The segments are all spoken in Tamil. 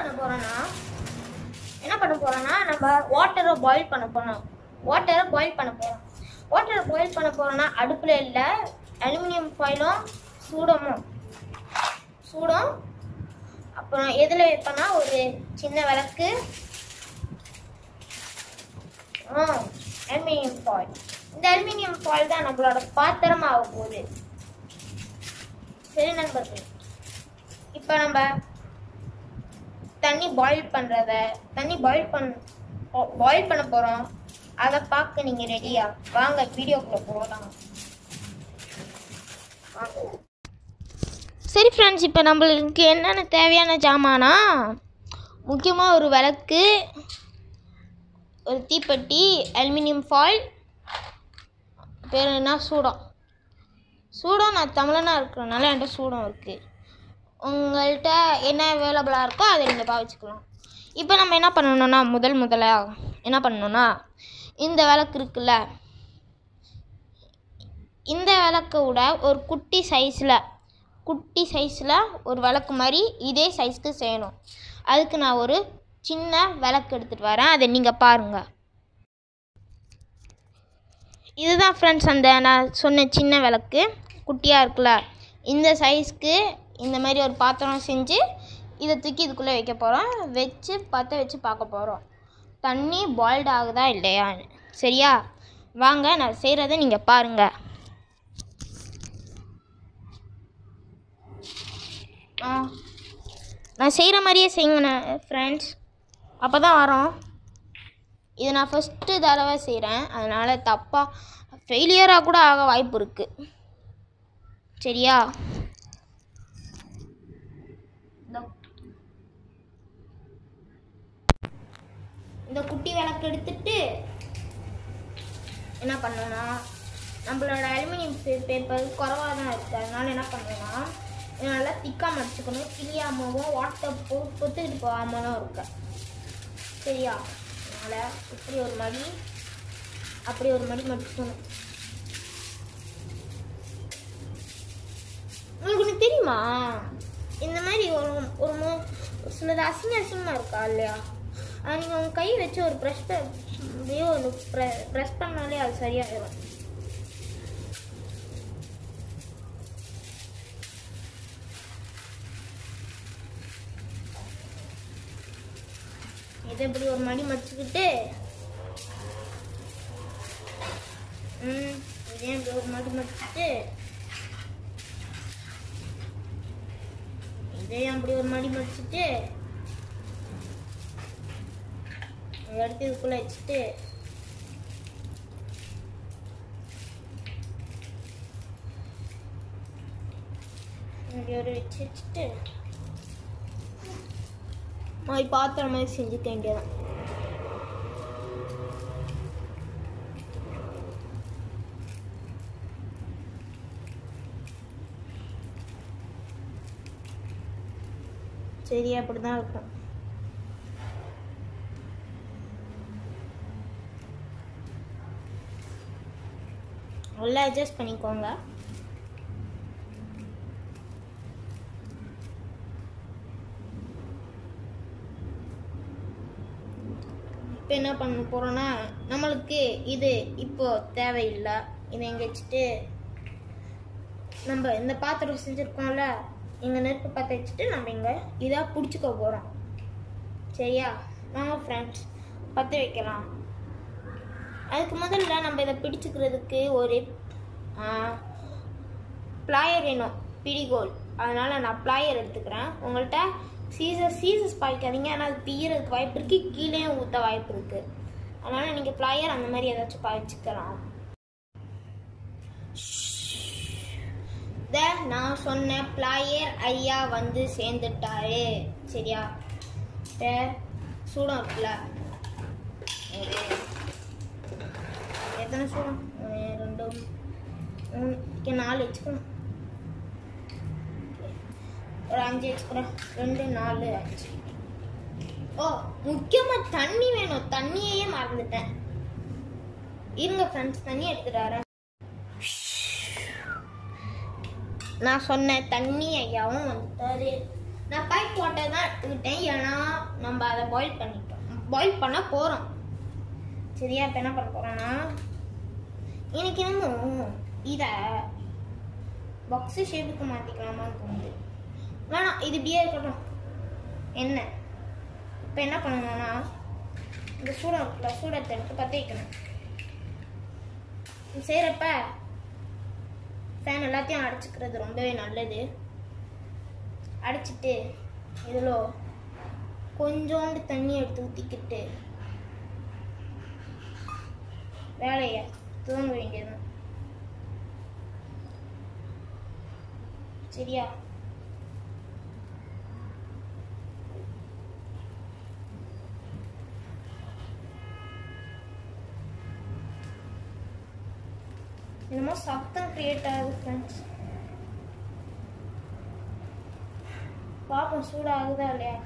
பண்ண போறோம்னா என்ன பண்ண போறோம்னா நம்ம வாட்டரை பாயில் பண்ண போறோம் வாட்டரை பாயில் பண்ண போறோம் வாட்டரை பாயில் பண்ண போறோம்னா அடுப்புல இல்ல அலுமினியம் ஃபாயிலும் சூடமும் சூடம் அப்புறம் எதுல வைப்பேன்னா ஒரு சின்ன விளக்கு அலுமினியம் ஃபாயில் இந்த அலுமினியம் ஃபாயில் தான் நம்மளோட பாத்திரம் ஆக போகுது சரி நண்பர்கள் இப்போ நம்ம தண்ணி பாயில் பண்ணுறத தண்ணி பாயில் பண் பாயில் பண்ண போகிறோம் அதை பார்க்க நீங்கள் ரெடியா வாங்க வீடியோக்குள்ளே போகலாம் சரி ஃப்ரெண்ட்ஸ் இப்போ நம்மளுக்கு என்னென்ன தேவையான ஜாமானா முக்கியமாக ஒரு விளக்கு ஒரு தீப்பெட்டி அலுமினியம் ஃபாயில் பேர் என்ன சூடம் சூடம் நான் தமிழனாக இருக்கிறனால என்கிட்ட சூடம் இருக்குது உங்கள்கிட்ட என்ன அவைலபிளாக இருக்கோ அதை நீங்கள் பாவிச்சுக்கலாம் இப்போ நம்ம என்ன பண்ணணும்னா முதல் முதலாக என்ன பண்ணணும்னா இந்த விளக்கு இருக்குல்ல இந்த விளக்கை விட ஒரு குட்டி சைஸில் குட்டி சைஸில் ஒரு விளக்கு மாதிரி இதே சைஸ்க்கு செய்யணும் அதுக்கு நான் ஒரு சின்ன விளக்கு எடுத்துகிட்டு வரேன் அதை நீங்கள் பாருங்கள் இதுதான் ஃப்ரெண்ட்ஸ் அந்த நான் சொன்ன சின்ன விளக்கு குட்டியாக இருக்குல்ல இந்த சைஸ்க்கு இந்த மாதிரி ஒரு பாத்திரம் செஞ்சு இதை தூக்கி இதுக்குள்ளே வைக்க போகிறோம் வச்சு பற்ற வச்சு பார்க்க போகிறோம் தண்ணி பாயில்டு ஆகுதா இல்லையான்னு சரியா வாங்க நான் செய்கிறத நீங்கள் பாருங்கள் ஆ நான் செய்கிற மாதிரியே செய்யுங்க ஃப்ரெண்ட்ஸ் அப்போ தான் வரோம் இது நான் ஃபஸ்ட்டு தடவை செய்கிறேன் அதனால் தப்பாக ஃபெயிலியராக கூட ஆக வாய்ப்பு இருக்குது சரியா இந்த- இந்த குட்டி விளக்கு எடுத்துட்டு என்ன பண்ணணும்னா நம்மளோட அலுமினியம் பேப்பர் குறவாக தான் இருக்குது அதனால என்ன பண்ணணும்னா இதை நல்லா திக்காக மடிச்சுக்கணும் கிளியாமவும் வாட்டர் பொ பொத்துக்கிட்டு போகாமலும் இருக்கு சரியா அதனால் இப்படி ஒரு மடி அப்படி ஒரு மடி மடிச்சுக்கணும் உங்களுக்கு ஒன்று தெரியுமா இந்த மாதிரி ஒரு ஒரு மு ஒரு சிலது அசிங்க அசிங்கமாக இருக்கா இல்லையா அது நீங்கள் உங்கள் கை வச்சு ஒரு ப்ரெஷ் அப்படியே ஒரு ப்ரெஸ் பண்ணாலே அது சரியாயிடும் இதை இப்படி ஒரு மடி மடிச்சுக்கிட்டு ம் இதே இப்படி ஒரு மடி மடிச்சுட்டு இதையும் அப்படி ஒரு மடி மடிச்சுட்டு இதை எடுத்து இதுக்குள்ள வச்சுட்டு இப்படி ஒரு வச்சு வச்சுட்டு மாதிரி பாத்திரம் மாதிரி செஞ்சுக்க வேண்டியதான் சரி அப்படிதான் இருக்கும் நல்லா அட்ஜஸ்ட் பண்ணிக்கோங்க இப்போ என்ன பண்ண போகிறோன்னா நம்மளுக்கு இது இப்போ தேவையில்லை இதை எங்கே வச்சுட்டு நம்ம இந்த பாத்திரம் செஞ்சுருக்கோம்ல இங்கே நெருப்பு பற்ற வச்சுட்டு நம்ம இங்கே இதாக பிடிச்சிக்க போகிறோம் சரியா வாங்க ஃப்ரெண்ட்ஸ் பற்ற வைக்கலாம் அதுக்கு முதல்ல நம்ம இதை பிடிச்சிக்கிறதுக்கு ஒரு ப்ளாயர் வேணும் பிடிகோல் அதனால் நான் ப்ளாயர் எடுத்துக்கிறேன் உங்கள்கிட்ட சீசர் சீசஸ் பாய்க்காதீங்க ஆனால் அது தீயறதுக்கு வாய்ப்பு இருக்குது கீழே ஊற்ற வாய்ப்பு இருக்குது அதனால் நீங்கள் ப்ளாயர் அந்த மாதிரி ஏதாச்சும் பாய்ச்சிக்கலாம் இத நான் சொன்ன ப்ளாயர் ஐயா வந்து சேர்ந்துட்டாரு சரியா இப்ப சூடம் இருக்குல்ல ஒரு எத்தனை சூடம் ஒன்று, ரெண்டு மூணு இங்க நாலு வச்சுக்கணும் ஒரு அஞ்சு வச்சுக்கிறேன் ரெண்டு நாலு அஞ்சு ஓ முக்கியமாக தண்ணி வேணும் தண்ணியையே மறந்துட்டேன் இருங்க ஃப்ரெண்ட்ஸ் தண்ணி எடுத்துட்டு வரேன் நான் சொன்ன தண்ணி ஐயாவும் வந்துட்டாரு நான் பைப் வாட்டர் தான் எடுத்துக்கிட்டேன் ஏன்னா நம்ம அதை பாயில் பண்ணிட்டோம் பாயில் பண்ண போகிறோம் சரியா இப்போ என்ன பண்ண போகிறோன்னா எனக்கு இன்னும் இதை பாக்ஸு ஷேப்புக்கு மாற்றிக்கலாமான்னு தோணுது வேணாம் இது இப்படியே இருக்கட்டும் என்ன இப்போ என்ன பண்ணணும்னா இந்த சூடம் இருக்குல்ல சூடத்தை எடுத்து பற்ற வைக்கணும் இது செய்கிறப்ப ஃபேன் எல்லாத்தையும் அடைச்சிக்கிறது ரொம்பவே நல்லது அடைச்சிட்டு இதில் கொஞ்சோண்டு தண்ணி எடுத்து ஊற்றிக்கிட்டு வேலையை துவங்க வேண்டியது சரியா என்னமோ சத்தம் கிரியேட் ஆகுது ஃப்ரெண்ட்ஸ் பாப்போம் சூடாகுதா இல்லையா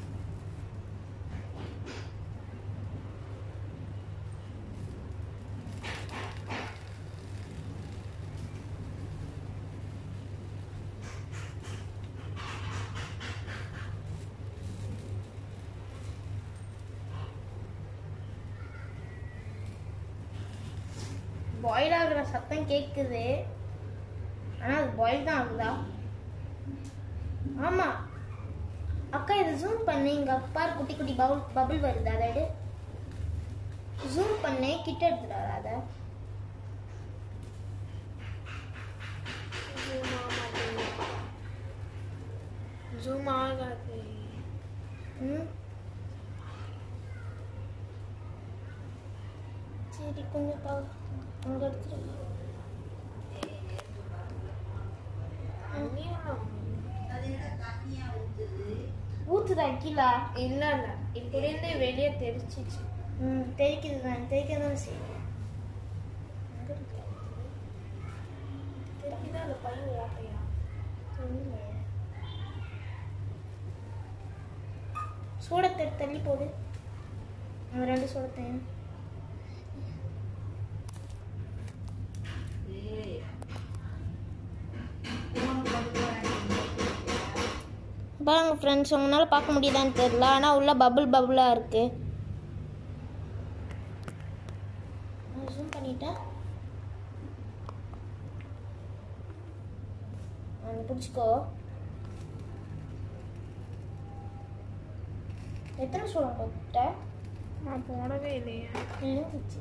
பாயில் ஆகுற சத்தம் கேட்குது ஆனால் அது பாயில் தான் ஆகுதா ஆமாம் அக்கா இதை ஜூம் பண்ணு இங்கே பாரு குட்டி குட்டி பவுல் பபுள் வருது அதை எடு ஜூம் பண்ணு கிட்ட எடுத்துடாத அதை ஜூம் ஆகாது ம் சரி கொஞ்சம் பா அங்கே எடுத்துட்டு ஊத்துதா கீழே இல்ல இல்ல இப்படி இருந்து வெளியே தெரிச்சிச்சு ம் தெரிக்குது தான் தெரிக்க தான் செய்யும் தெரியுதா அந்த பையன் ஓட்டையா சூடத்தை தள்ளி போடு அந்த ரெண்டு சூடத்தையும் பாருங்க ஃப்ரெண்ட்ஸ் உங்களால் பார்க்க முடியுதான்னு தெரியல ஆனால் உள்ள பபுள் பபுளாக இருக்கு ஜூம் பண்ணிட்டேன் அதை பிடிச்சிக்கோ எத்தனை சூடம் போட்ட நான் போடவே இல்லையா இருந்துச்சு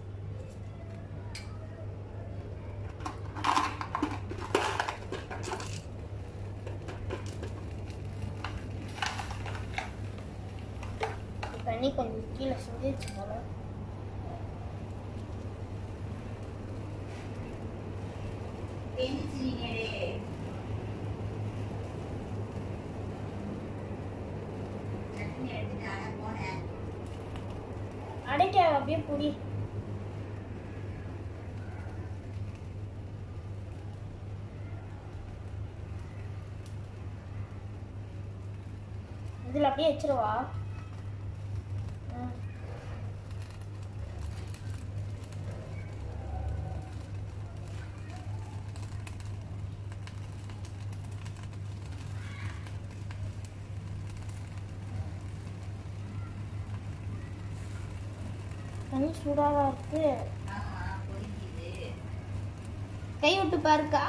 தண்ணி கொஞ்சம் கீழே சிந்திச்சு போல அடைக்க அப்படியே புடி இதில் அப்படியே வச்சிருவா ம். தண்ணி சூடாக இருக்கு கை விட்டு பாருக்கா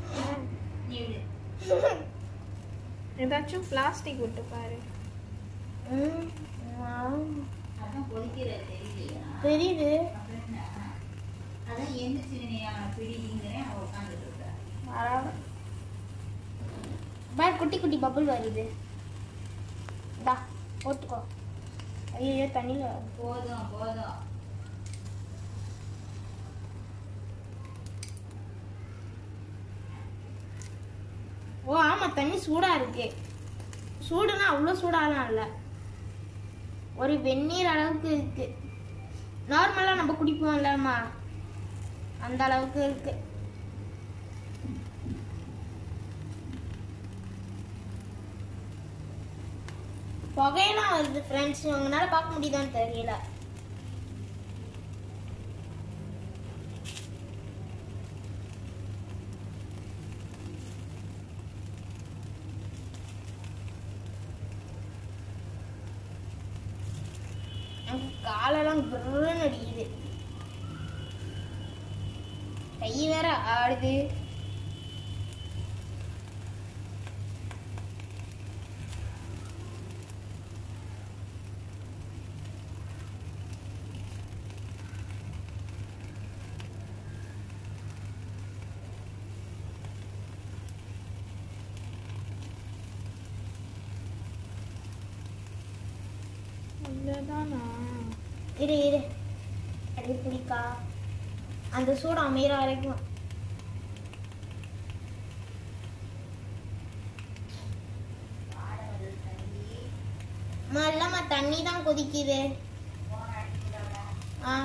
ஏதாச்சும் பிளாஸ்டிக் விட்டு பாரு ம், ஆ. தெரியுது பரவாயில்ல. பார் குட்டி குட்டி பபுள் வருது இந்தா போட்டுக்கோ ஐயோ தண்ணியில் வருது. போதும் போதும் ஓ ஆமாம் தண்ணி சூடாக இருக்கு சூடுனா அவ்வளோ சூடாலாம் இல்லை ஒரு வெந்நீர் அளவுக்கு இருக்கு நார்மலாக நம்ம குடிப்போம் இல்லம்மா அந்த அளவுக்கு இருக்கு புகையெல்லாம் வருது ஃப்ரெண்ட்ஸ் உங்களால பார்க்க முடியுதான்னு தெரியல எனக்கு காலெல்லாம் குருன்னு அடிக்குது கை வேற ஆடுது அவ்வளோதானா இரு இரு அடி பிடிக்கா அந்த சூடு அமையிற வரைக்கும் அம்மா இல்லம்மா தண்ணி தான் கொதிக்குது ஆ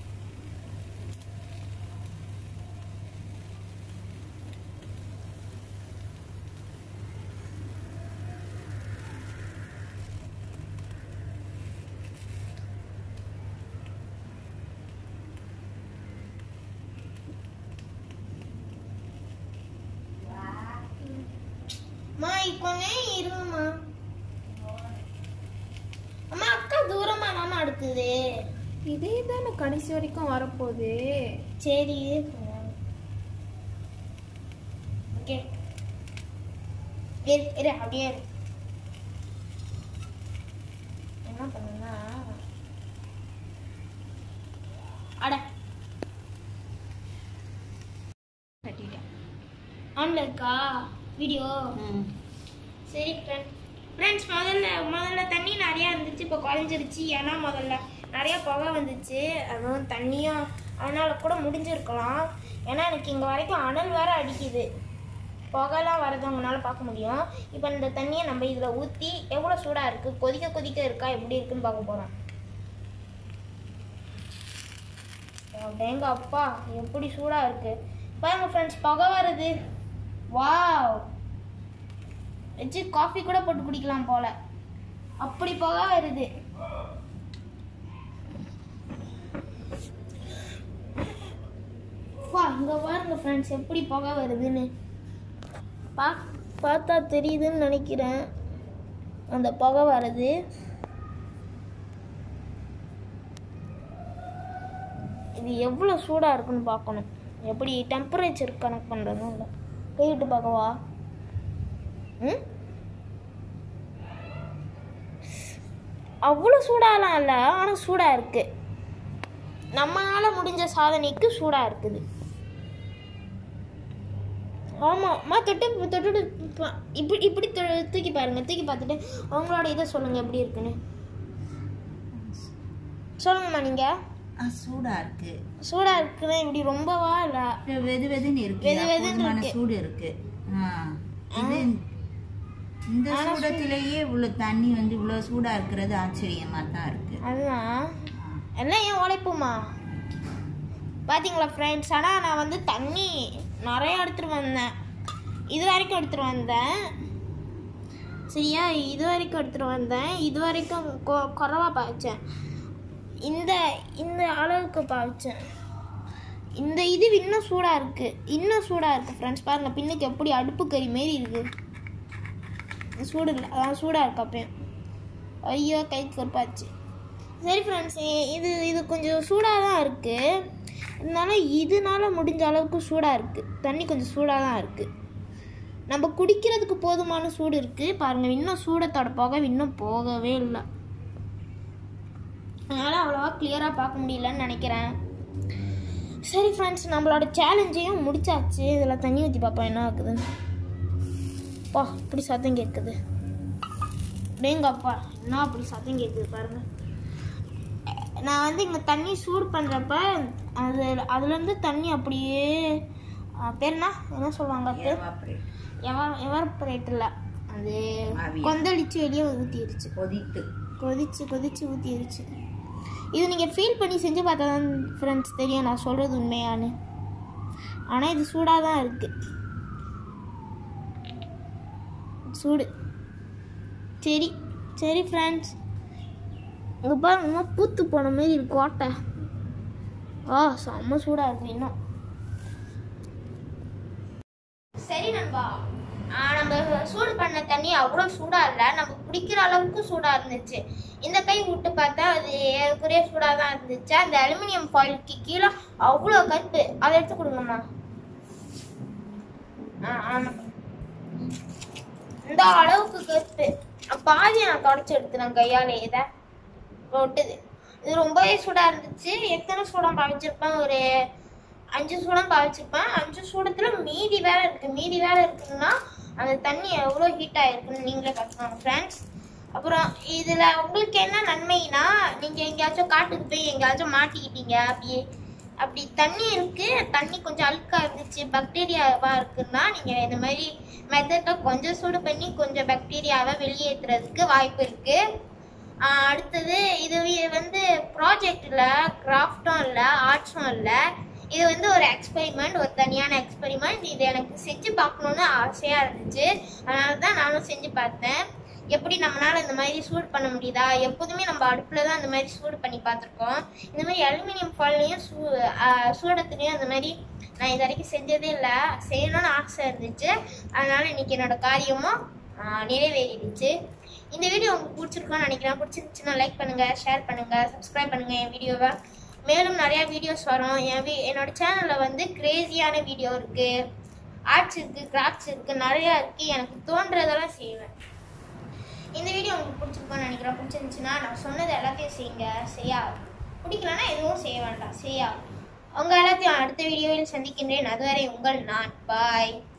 அம்மா கொஞ்ச நேரம் இருங்கம்மா அம்மா அக்கா தூரமா தாம்மா அடுக்குது இதே தானே கடைசி வரைக்கும் வரப்போகுது சரி ஓகே இரு இரு அப்படியே இரு. என்ன பண்ணுனா அட கட்டிட்டேன் ஆன்ல இருக்கா வீடியோ சரி ஃப்ரெண்ட் ஃப்ரெண்ட்ஸ் முதல்ல முதல்ல தண்ணி நிறையா இருந்துச்சு இப்போ குறைஞ்சிருச்சு ஏன்னா முதல்ல நிறைய புகை வந்துச்சு அதுவும் தண்ணியும் அதனால கூட முடிஞ்சிருக்கலாம் ஏன்னா எனக்கு இங்கே வரைக்கும் அனல் வேற அடிக்குது புகைலாம் வரது உங்களால பார்க்க முடியும் இப்போ இந்த தண்ணியை நம்ம இதில் ஊற்றி எவ்வளோ சூடாக இருக்குது கொதிக்க கொதிக்க இருக்கா எப்படி இருக்குன்னு பார்க்க போகிறோம் டேங்க அப்பா எப்படி சூடாக இருக்குது பாருங்க ஃப்ரெண்ட்ஸ் புகை வருது வாவ் வச்சு காஃபி கூட போட்டு குடிக்கலாம் போல அப்படி புகை வருது வா இங்க பாருங்க ஃப்ரெண்ட்ஸ் எப்படி புகை வருதுன்னு பா பார்த்தா தெரியுதுன்னு நினைக்கிறேன் அந்த புகை வருது இது எவ்வளோ சூடாக இருக்குன்னு பார்க்கணும் எப்படி டெம்பரேச்சர் கனெக்ட் பண்ணுறதும் இல்லை கை விட்டு பார்க்கவா ம் அவ்வளோ சூடாலாம் இல்லை ஆனால் சூடாக இருக்குது நம்மளால் முடிஞ்ச சாதனைக்கு சூடாக இருக்குது ஆமாம்மா தொட்டு தொட்டுட்டு பா- இப்படி இப்படி தொ- தூக்கி பாருங்க தூக்கி பார்த்துட்டு அவங்களோட இதை சொல்லுங்கள் எப்படி இருக்குன்னு சொல்லுங்கம்மா நீங்கள் ஆ, சூடா இருக்கு சூடாக இருக்குன்னு இப்படி ரொம்பவா இல்லை இது வெது வெதுன்னு இருக்கு வெது வெதுன்னு போதுமான இருக்கு. சூடு இருக்கு ஆ, இது இந்த சூடத்திலேயே இவ்வளவு தண்ணி வந்து இவ்வளவு சூடா இருக்கிறது ஆச்சரியமா தான் இருக்கு அதுதான் எல்லாம் ஏன் உழைப்புமா பார்த்தீங்களா ஃப்ரெண்ட்ஸ் ஆனால் நான் வந்து தண்ணி நிறைய எடுத்துகிட்டு வந்தேன் இது வரைக்கும் எடுத்துகிட்டு வந்தேன் சரியா இது வரைக்கும் எடுத்துகிட்டு வந்தேன் இது வரைக்கும் கொ குறவா பாய்ச்சேன் இந்த இந்த அளவுக்கு பாய்ச்சேன் இந்த இது இன்னும் சூடாக இருக்குது இன்னும் சூடாக இருக்குது ஃப்ரெண்ட்ஸ் பாருங்கள் பின்னுக்கு எப்படி அடுப்பு கறி மாரி இருக்குது சூடு இல்லை அதான் சூடாக இருக்கு அப்பயும் ஐயோ கை கருப்பாச்சு சரி ஃப்ரெண்ட்ஸ் இது இது கொஞ்சம் சூடாக தான் இருக்குது இருந்தாலும் இதனால முடிஞ்ச அளவுக்கு சூடாக இருக்குது தண்ணி கொஞ்சம் சூடாக தான் இருக்குது நம்ம குடிக்கிறதுக்கு போதுமான சூடு இருக்குது பாருங்கள் இன்னும் சூடத்தோட புகை இன்னும் போகவே இல்லை அதனால் அவ்வளோவா கிளியராக பார்க்க முடியலன்னு நினைக்கிறேன் சரி ஃப்ரெண்ட்ஸ் நம்மளோட சேலஞ்சையும் முடிச்சாச்சு இதில் தண்ணி ஊற்றி பார்ப்போம் என்ன ஆகுதுன்னு பா இப்படி சத்தம் கேட்குது டேங்கப்பா என்ன அப்படி சத்தம் கேட்குது பாருங்க நான் வந்து இங்கே தண்ணி சூடு பண்ணுறப்ப அது அதுலேருந்து தண்ணி அப்படியே ஆ, பேர் என்ன என்ன சொல்லுவாங்க அது Evaporate. எவர் எவர்பரேட் இல்லை அது ஆவியா. கொந்தளிச்சு வெளியே ஊற்றிடுச்சு கொதித்து கொதிச்சு கொதிச்சு ஊற்றிடுச்சு இது நீங்கள் ஃபீல் பண்ணி செஞ்சு பார்த்தா தான் ஃப்ரெண்ட்ஸ் தெரியும் நான் சொல்கிறது உண்மையான்னு ஆனால் இது சூடாக தான் இருக்குது சூடு சரி சரி ஃப்ரெண்ட்ஸ் இங்கே பாருங்க இன்னும் பூத்து போன மாரி இருக்கு கோட்டை ஆ செம்ம சூடாக இருக்கு இன்னும் சரி நண்பா ஆ, நம்ம அந்த சூடு பண்ண தண்ணி அவ்வளோ சூடாக இல்லை நம்ம குடிக்கிற அளவுக்கு சூடாக இருந்துச்சு இந்த கை விட்டு பார்த்தா அது ஏறக்குறைய சூடாக தான் இருந்துச்சு அந்த அலுமினியம் ஃபாயிலுக்கு கீழே அவ்வளோ கருப்பு அதை எடுத்து கொடுங்கம்மா ஆ ஆமாம் இந்த அளவுக்கு கருப்பு பாதி நான் தொடச்சி எடுத்துனேன் கையால் இதை ஒட்டுது இது ரொம்பவே சூடாக இருந்துச்சு எத்தனை சூடம் பாவிச்சிருப்பேன் ஒரு அஞ்சு சூடம் பாவிச்சிருப்பேன் அஞ்சு சூடத்தில் மீதி வேலை இருக்குது மீதி வேலை இருக்குதுன்னா அந்த தண்ணி எவ்வளோ ஹீட் ஆகிருக்குன்னு நீங்களே பார்த்துக்கோங்க ஃப்ரெண்ட்ஸ் அப்புறம் இதில் உங்களுக்கு என்ன நன்மைனா நீங்கள் எங்கேயாச்சும் காட்டுக்கு போய் எங்கேயாச்சும் மாட்டிக்கிட்டீங்க அப்படியே அப்படி தண்ணி இருக்கு தண்ணி கொஞ்சம் அழுக்கா இருந்துச்சு பாக்டீரியாவா இருக்குன்னா நீங்க இந்த மாதிரி மெத்தட்ல கொஞ்சம் சூடு பண்ணி கொஞ்சம் பாக்டீரியாவை வெளியேற்றுறதுக்கு வாய்ப்பு இருக்கு ஆஹ் அடுத்தது இது வி- வந்து ப்ராஜெக்ட் இல்லை கிராஃப்டும் இல்லை ஆர்ட்ஸும் இல்லை இது வந்து ஒரு எக்ஸ்பெரிமெண்ட் ஒரு தனியான எக்ஸ்பெரிமெண்ட் இது எனக்கு செஞ்சு பார்க்கணுன்னு ஆசையாக இருந்துச்சு அதனால தான் நானும் செஞ்சு பார்த்தேன் எப்படி நம்மளால இந்த மாதிரி சூடு பண்ண முடியுதா எப்போதுமே நம்ம அடுப்பில் தான் இந்த மாதிரி சூடு பண்ணி பார்த்துருக்கோம் இந்த மாதிரி அலுமினியம் ஃபால்லையும் சூ ஆஹ் சூடத்துலேயும் இந்த மாதிரி நான் இது வரைக்கும் செஞ்சதே இல்லை செய்யணும்னு ஆசை இருந்துச்சு அதனால இன்னைக்கு என்னோட காரியமும் ஆஹ் நிறைவேறிடுச்சு இந்த வீடியோ உங்களுக்கு பிடிச்சிருக்கும்னு நினைக்கிறேன் பிடிச்சிருந்துச்சுன்னா லைக் பண்ணுங்க ஷேர் பண்ணுங்க சப்ஸ்கிரைப் பண்ணுங்க என் வீடியோவை மேலும் நிறைய வீடியோஸ் வரும் என் வீ என்னோட சேனலில் வந்து கிரேசியான வீடியோ இருக்கு ஆர்ட்ஸ் இருக்கு கிராஃப்ட்ஸ் இருக்கு நிறையா இருக்கு எனக்கு தோன்றதெல்லாம் செய்வேன் இந்த வீடியோ உங்களுக்கு பிடிச்சிருக்கும்னு நினைக்கிறேன் பிடிச்சிருந்துச்சுன்னா நான் சொன்னது எல்லாத்தையும் செய்யுங்க செய்யா பிடிக்கலன்னா எதுவும் செய்ய வேண்டாம் செய்யா உங்க எல்லாத்தையும் அடுத்த வீடியோவில் சந்திக்கின்றேன் அதுவரை உங்கள் நான் பாய்